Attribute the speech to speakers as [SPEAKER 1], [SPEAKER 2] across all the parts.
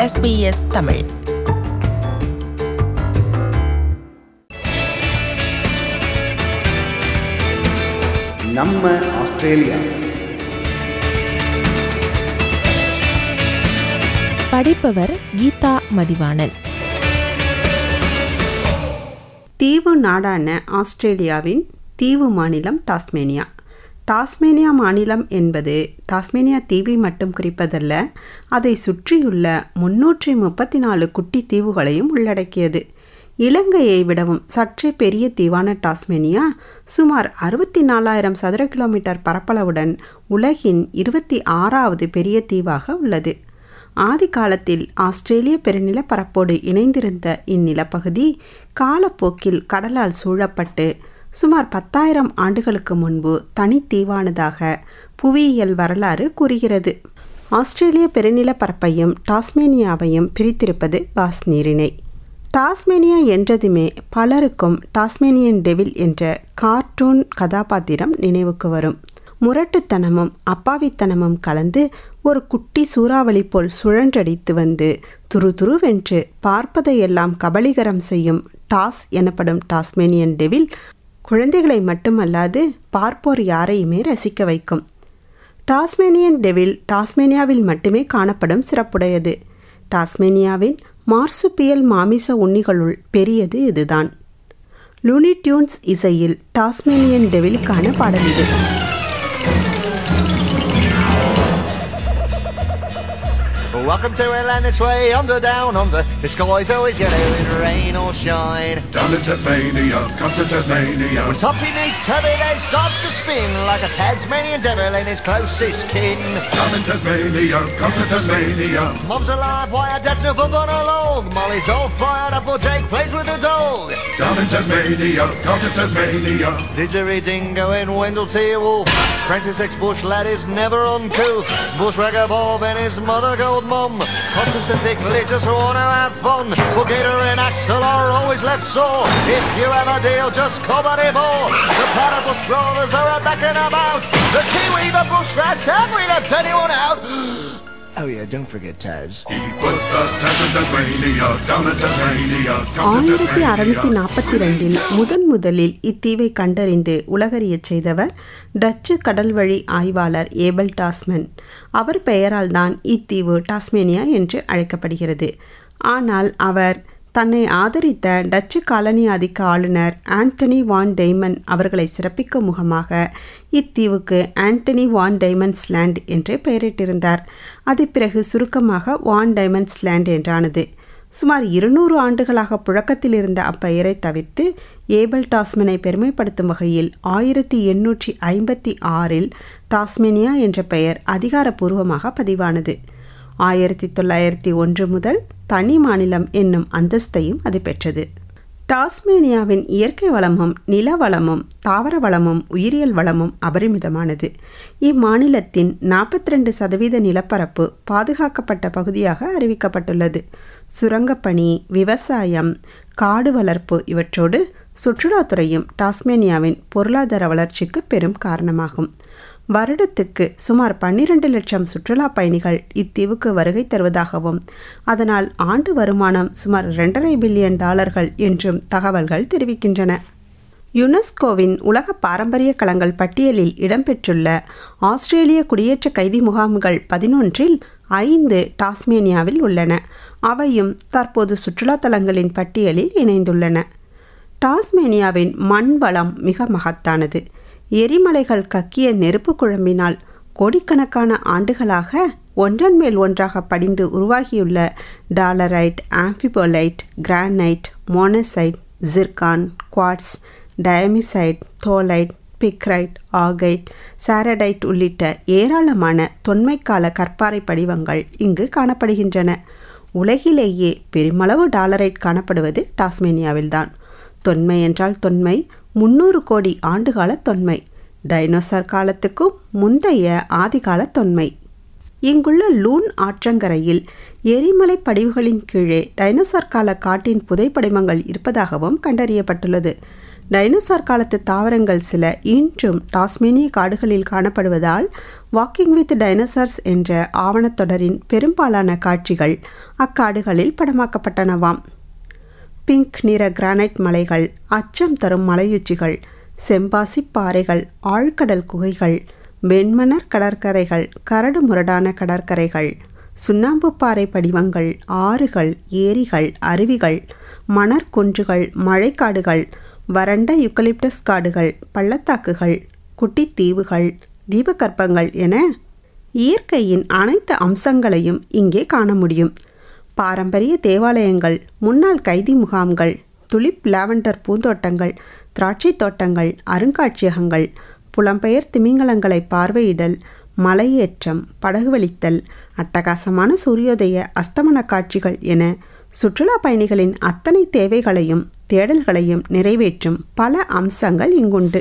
[SPEAKER 1] SBS Tamil
[SPEAKER 2] நம்ம Australia
[SPEAKER 1] படிப்பவர் Geetha Mathivanan
[SPEAKER 3] தீவு நாடான ஆஸ்திரேலியாவின் தீவு மாநிலம் டாஸ்மேனியா டாஸ்மேனியா மாநிலம் என்பது டாஸ்மேனியா தீவை மட்டும் குறிப்பதல்ல அதை சுற்றியுள்ள முன்னூற்றி முப்பத்தி நாலு குட்டி தீவுகளையும் உள்ளடக்கியது இலங்கையை விடவும் சற்றே பெரிய தீவான டாஸ்மேனியா சுமார் அறுபத்தி நாலாயிரம் சதுர கிலோமீட்டர் பரப்பளவுடன் உலகின் இருபத்தி ஆறாவது பெரிய தீவாக உள்ளது ஆதி காலத்தில் ஆஸ்திரேலிய பெருநில பரப்போடு இணைந்திருந்த இந்நிலப்பகுதி காலப்போக்கில் கடலால் சூழப்பட்டு சுமார் பத்தாயிரம் ஆண்டுகளுக்கு முன்பு தனித்தீவானதாக புவியியல் வரலாறு கூறுகிறது ஆஸ்திரேலிய பெருநில பரப்பையும் டாஸ்மேனியாவையும் பிரித்திருப்பது பாஸ் நீரிணை டாஸ்மேனியா என்றதுமே பலருக்கும் டாஸ்மேனியன் டெவில் என்ற கார்ட்டூன் கதாபாத்திரம் நினைவுக்கு வரும் முரட்டுத்தனமும் அப்பாவித்தனமும் கலந்து ஒரு குட்டி சூறாவளி போல் சுழன்றடித்து வந்து துரு துருவென்று பார்ப்பதையெல்லாம் கபலீகரம் செய்யும் டாஸ் எனப்படும் டாஸ்மேனியன் டெவில் குழந்தைகளை மட்டுமல்லாது பார்ப்போர் யாரையுமே ரசிக்க வைக்கும் டாஸ்மேனியன் டெவில் டாஸ்மேனியாவில் மட்டுமே காணப்படும் சிறப்புடையது டாஸ்மேனியாவின் மார்சுபியல் மாமிச உண்ணிகளுள் பெரியது இதுதான் லூனி டியூன்ஸ் இசையில் டாஸ்மேனியன் டெவிலுக்கான பாடல் இது
[SPEAKER 4] Welcome to a land that's way under down under. The sky's always yellow in rain or shine.
[SPEAKER 5] Down to Tasmania, come to Tasmania.
[SPEAKER 4] When Topsy meets Tubby, they start to spin like a Tasmanian devil and his closest kin.
[SPEAKER 5] Down in Tasmania, come to Tasmania.
[SPEAKER 4] Mom's alive, why her dad's no bump on a log. Molly's all fired up, or Jake plays with a dog.
[SPEAKER 5] Down in Tasmania, come to Tasmania.
[SPEAKER 4] Didgeridingo in Wendell T. Wolf. Francis X. Bush lad is never uncouth. Bushwhacker Bob and his mother gold mum. Thompson's a thick lid just wanna have fun. Well, Gator and Axel are always left sore. If you have a deal, just come on him all. The Platypus Brothers are a backing about. The Kiwi, the Bush Rats, have we left anyone out? Oh yeah, don't forget Taz.
[SPEAKER 5] He put the Taz in Tasmania, down in Tasmania, come to
[SPEAKER 3] ஆயிரத்தி அறுநூத்தி
[SPEAKER 5] Tasmania.
[SPEAKER 3] நாற்பத்தி ரெண்டில் முதன் முதலில் இத்தீவை கண்டறிந்து உலகறியச் செய்தவர் Dutch கடல்வழி ஆய்வாளர் ஏபல் டாஸ்மன் அவர் பெயரால் தான் இத்தீவு டாஸ்மேனியா என்று அழைக்கப்படுகிறது ஆனால் அவர் தன்னை ஆதரித்த டச்சு காலனி ஆதிக்க ஆளுநர் ஆண்டனி வான் டெய்மன் அவர்களை சிறப்பிக்கும் முகமாக இத்தீவுக்கு ஆண்டனி வான் டைமண்ட்ஸ் லேண்ட் என்று பெயரிட்டிருந்தார் அது பிறகு சுருக்கமாக வான் டைமண்ட்ஸ் லேண்ட் என்றானது சுமார் இருநூறு ஆண்டுகளாக புழக்கத்தில் இருந்த அப்பெயரை தவிர்த்து ஏபல் டாஸ்மனை பெருமைப்படுத்தும் வகையில் ஆயிரத்தி எண்ணூற்றி ஐம்பத்தி ஆறில் டாஸ்மேனியா என்ற பெயர் அதிகாரப்பூர்வமாக பதிவானது ஆயிரத்தி தொள்ளாயிரத்தி ஒன்று முதல் தனி மாநிலம் என்னும் அந்தஸ்தையும் அது பெற்றது டாஸ்மேனியாவின் இயற்கை வளமும் நில வளமும் தாவர வளமும் உயிரியல் வளமும் அபரிமிதமானது இம்மாநிலத்தின் நாற்பத்தி ரெண்டு சதவீத நிலப்பரப்பு பாதுகாக்கப்பட்ட பகுதியாக அறிவிக்கப்பட்டுள்ளது சுரங்கப்பணி விவசாயம் காடு வளர்ப்பு இவற்றோடு சுற்றுலாத்துறையும் டாஸ்மேனியாவின் பொருளாதார வளர்ச்சிக்கு பெரும் காரணமாகும் வருடத்துக்கு சுமார் பன்னிரண்டு லட்சம் சுற்றுலா பயணிகள் இத்தீவுக்கு வருகை தருவதாகவும் அதனால் ஆண்டு வருமானம் சுமார் ரெண்டரை பில்லியன் டாலர்கள் என்றும் தகவல்கள் தெரிவிக்கின்றன யுனெஸ்கோவின் உலக பாரம்பரிய களங்கள் பட்டியலில் இடம்பெற்றுள்ள ஆஸ்திரேலிய குடியேற்ற கைதி முகாம்கள் பதினொன்றில் ஐந்து டாஸ்மேனியாவில் உள்ளன அவையும் தற்போது சுற்றுலா தலங்களின் பட்டியலில் இணைந்துள்ளன டாஸ்மேனியாவின் மண் வளம் மிக மகத்தானது எரிமலைகள் கக்கிய நெருப்பு குழம்பினால் கோடிக்கணக்கான ஆண்டுகளாக ஒன்றன் மேல் ஒன்றாக படிந்து உருவாகியுள்ள dolerite amphibolite granite monazite zircon quartz diamictite tholeiite picrite augite சாரடைட் உள்ளிட்ட ஏராளமான தொன்மைக்கால கற்பாறை படிவங்கள் இங்கு காணப்படுகின்றன உலகிலேயே பெருமளவு டாலரைட் காணப்படுவது டாஸ்மேனியாவில்தான் தொன்மை என்றால் தொன்மை முன்னூறு கோடி ஆண்டுகால தொன்மை டைனோசர் காலத்துக்கும் முந்தைய ஆதிகால தொன்மை இங்குள்ள லூன் ஆற்றங்கரையில் எரிமலை படிவுகளின் கீழே டைனோசர் கால காட்டின் புதைப்படிமங்கள் இருப்பதாகவும் கண்டறியப்பட்டுள்ளது டைனோசார் காலத்து தாவரங்கள் சில இன்றும் டாஸ்மேனிய காடுகளில் காணப்படுவதால் வாக்கிங் வித் டைனோசார்ஸ் என்ற ஆவணத்தொடரின் பெரும்பாலான காட்சிகள் அக்காடுகளில் படமாக்கப்பட்டனவாம் பிங்க் நிற கிரானைட் மலைகள் அச்சம் தரும் மலையுச்சிகள் செம்பாசி பாறைகள் ஆழ்கடல் குகைகள் வெண்மணர் கடற்கரைகள் கரடு முரடான கடற்கரைகள் சுண்ணாம்பு பாறை படிவங்கள் ஆறுகள் ஏரிகள் அருவிகள் மணற்குன்றுகள் மழைக்காடுகள் வறண்ட யுக்கலிப்டஸ் காடுகள் பள்ளத்தாக்குகள் குட்டித் தீவுகள் தீபகற்பங்கள் என இயற்கையின் அனைத்து அம்சங்களையும் இங்கே காண முடியும் பாரம்பரிய தேவாலயங்கள் முன்னாள் கைதி முகாம்கள் துலிப் லாவெண்டர் பூந்தோட்டங்கள் திராட்சை தோட்டங்கள் அருங்காட்சியகங்கள் புலம்பெயர் திமிங்கலங்களை பார்வையிடல் மலையேற்றம் படகு வலித்தல் அட்டகாசமான சூரியோதய அஸ்தமன காட்சிகள் என சுற்றுலா பயணிகளின் அத்தனை தேவைகளையும் தேடல்களையும் நிறைவேற்றும் பல அம்சங்கள் இங்குண்டு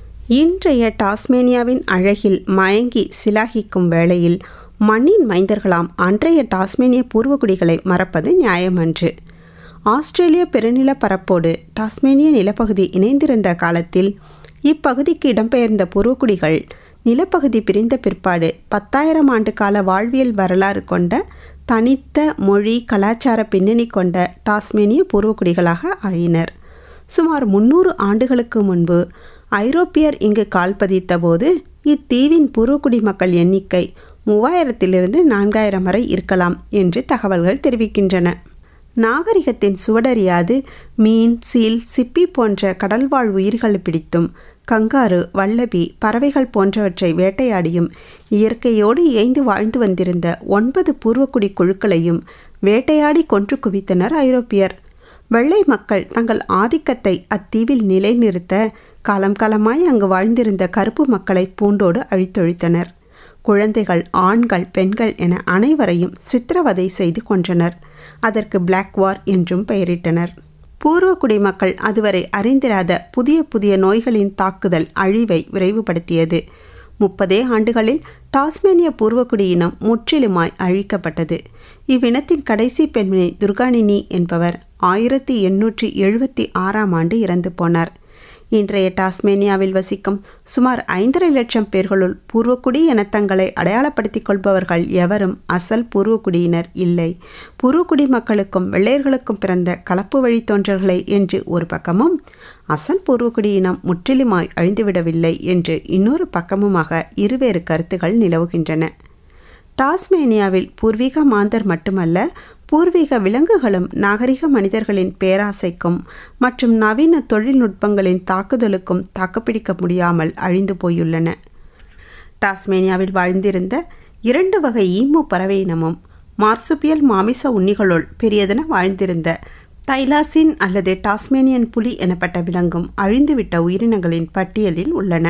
[SPEAKER 3] இன்றைய டாஸ்மேனியாவின் அழகில் மயங்கி சிலாகிக்கும் வேளையில் மண்ணின் மைந்தர்களாம் அன்றைய டாஸ்மேனிய பூர்வகுடிகளை மறப்பது நியாயமன்று ஆஸ்திரேலிய பெருநில பரப்போடு டாஸ்மேனிய நிலப்பகுதி இணைந்திருந்த காலத்தில் இப்பகுதிக்கு இடம்பெயர்ந்த பூர்வகுடிகள் நிலப்பகுதி பிரிந்த பிற்பாடு பத்தாயிரம் ஆண்டு கால வாழ்வியல் வரலாறு கொண்ட தனித்த மொழி கலாச்சார பின்னணி கொண்ட டாஸ்மேனிய பூர்வகுடிகளாக ஆயினர் சுமார் முன்னூறு ஆண்டுகளுக்கு முன்பு ஐரோப்பியர் இங்கு கால் பதித்த போது இத்தீவின் பூர்வகுடி மக்கள் எண்ணிக்கை மூவாயிரத்திலிருந்து நான்காயிரம் வரை இருக்கலாம் என்று தகவல்கள் தெரிவிக்கின்றன நாகரிகத்தின் சுவடறியாது மீன் சீல் சிப்பி போன்ற கடல்வாழ் உயிர்கள் பிடித்தும் கங்காரு வல்லபி பறவைகள் போன்றவற்றை வேட்டையாடியும் இயற்கையோடு இயைந்து வாழ்ந்து வந்திருந்த ஒன்பது பூர்வக்குடி குழுக்களையும் வேட்டையாடி கொன்று குவித்தனர் ஐரோப்பியர் வெள்ளை மக்கள் தங்கள் ஆதிக்கத்தை அத்தீவில் நிலைநிறுத்த காலம் காலமாய் அங்கு வாழ்ந்திருந்த கருப்பு மக்களை பூண்டோடு அழித்தொழித்தனர் குழந்தைகள் ஆண்கள் பெண்கள் என அனைவரையும் சித்திரவதை செய்து கொன்றனர் அதற்கு பிளாக் வார் என்றும் பெயரிட்டனர் பூர்வ குடிமக்கள் அதுவரை அறிந்திராத புதிய புதிய நோய்களின் தாக்குதல் அழிவை விரைவுபடுத்தியது முப்பதே ஆண்டுகளில் டாஸ்மேனிய பூர்வக்குடியினம் முற்றிலுமாய் அழிக்கப்பட்டது இவ்வினத்தின் கடைசி பெண்மணி துர்கானினி என்பவர் ஆயிரத்தி எண்ணூற்றி எழுபத்தி ஆறாம் ஆண்டு இறந்து போனார் இன்றைய டாஸ்மேனியாவில் வசிக்கும் சுமார் ஐந்தரை லட்சம் பேர்களுள் பூர்வக்குடி என தங்களை அடையாளப்படுத்திக் கொள்பவர்கள் எவரும் அசல் பூர்வக்குடியினர் இல்லை பூர்வக்குடி மக்களுக்கும் வெள்ளையர்களுக்கும் பிறந்த கலப்பு வழி தோன்றல்களே என்று ஒரு பக்கமும் அசல் பூர்வக்குடியினம் முற்றிலுமாய் அழிந்துவிடவில்லை என்று இன்னொரு பக்கமுமாக இருவேறு கருத்துகள் நிலவுகின்றன டாஸ்மேனியாவில் பூர்வீக மாந்தர் மட்டுமல்ல பூர்வீக விலங்குகளும் நாகரிக மனிதர்களின் பேராசைக்கும் மற்றும் நவீன தொழில்நுட்பங்களின் தாக்குதலுக்கும் தாக்குப்பிடிக்க முடியாமல் அழிந்து போயுள்ளன டாஸ்மேனியாவில் வாழ்ந்திருந்த இரண்டு வகை ஈமு பறவை இனமும் மார்சுபியல் மாமிச உண்ணிகளுள் பெரியதென வாழ்ந்திருந்த தைலாசின் அல்லது டாஸ்மேனியன் புலி எனப்பட்ட விலங்கும் அழிந்துவிட்ட உயிரினங்களின் பட்டியலில் உள்ளன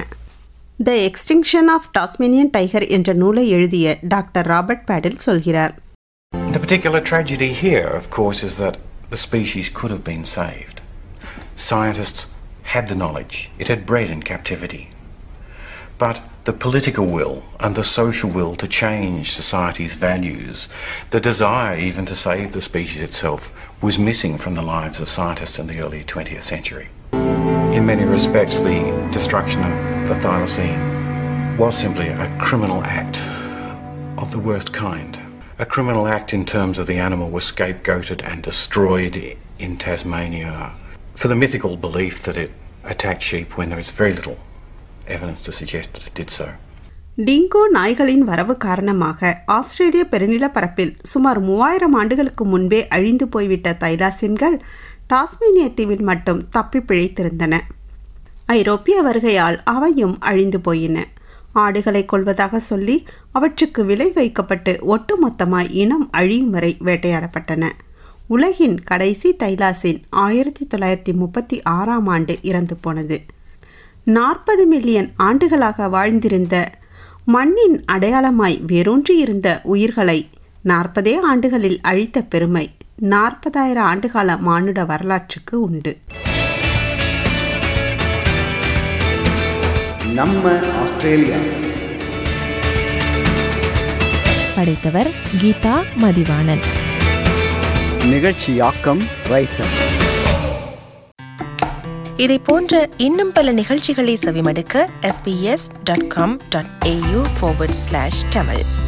[SPEAKER 3] the extinction of Tasmanian tiger என்ற நூலை எழுதிய டாக்டர் ராபர்ட் பேடில் சொல்கிறார்
[SPEAKER 6] The particular tragedy here, of course, is that the species could have been saved. Scientists had the knowledge, it had bred in captivity. But the political will and the social will to change society's values, the desire even to save the species itself, was missing from the lives of scientists in the early 20th century. In many respects, the destruction of the thylacine was simply a criminal act of the worst kind. A criminal act in terms of the animal was scapegoated and destroyed in Tasmania for the mythical belief that it attacked sheep when there is very little evidence to suggest that it did so.
[SPEAKER 3] Dingo நாய்களின் வரவு காரணமாக ஆஸ்திரேலிய பெருநில பரப்பில் சுமார் மூவாயிரம் ஆண்டுகளுக்கு முன்பே அழிந்து போய்விட்ட தைலாசின்கள் டாஸ்மேனிய தீவில் மட்டும் தப்பி பிழைத்திருந்தன ஐரோப்பிய வருகையால் அவையும் அழிந்து போயின ஆடுகளை கொள்வதாக சொல்லி அவற்றுக்கு விலை வைக்கப்பட்டு ஒட்டுமொத்தமாய் இனம் அழியும் வரை வேட்டையாடப்பட்டன உலகின் கடைசி தைலாசின் ஆயிரத்தி தொள்ளாயிரத்தி முப்பத்தி ஆறாம் ஆண்டு இறந்து போனது நாற்பது மில்லியன் ஆண்டுகளாக வாழ்ந்திருந்த மண்ணின் அடையாளமாய் வேரூன்றியிருந்த உயிர்களை நாற்பதே ஆண்டுகளில் அழித்த பெருமை நாற்பதாயிரம் ஆண்டுகால மானுட வரலாற்றுக்கு உண்டு
[SPEAKER 2] நம்ம ஆஸ்திரேலியா
[SPEAKER 1] படைத்தவர் கீதா மதிவாணன்
[SPEAKER 7] நிகழ்ச்சியாக்கம் ரைசர்
[SPEAKER 1] இதை போன்ற இன்னும் பல நிகழ்ச்சிகளை செவிமடுக்க sbs.com.au forward slash tamil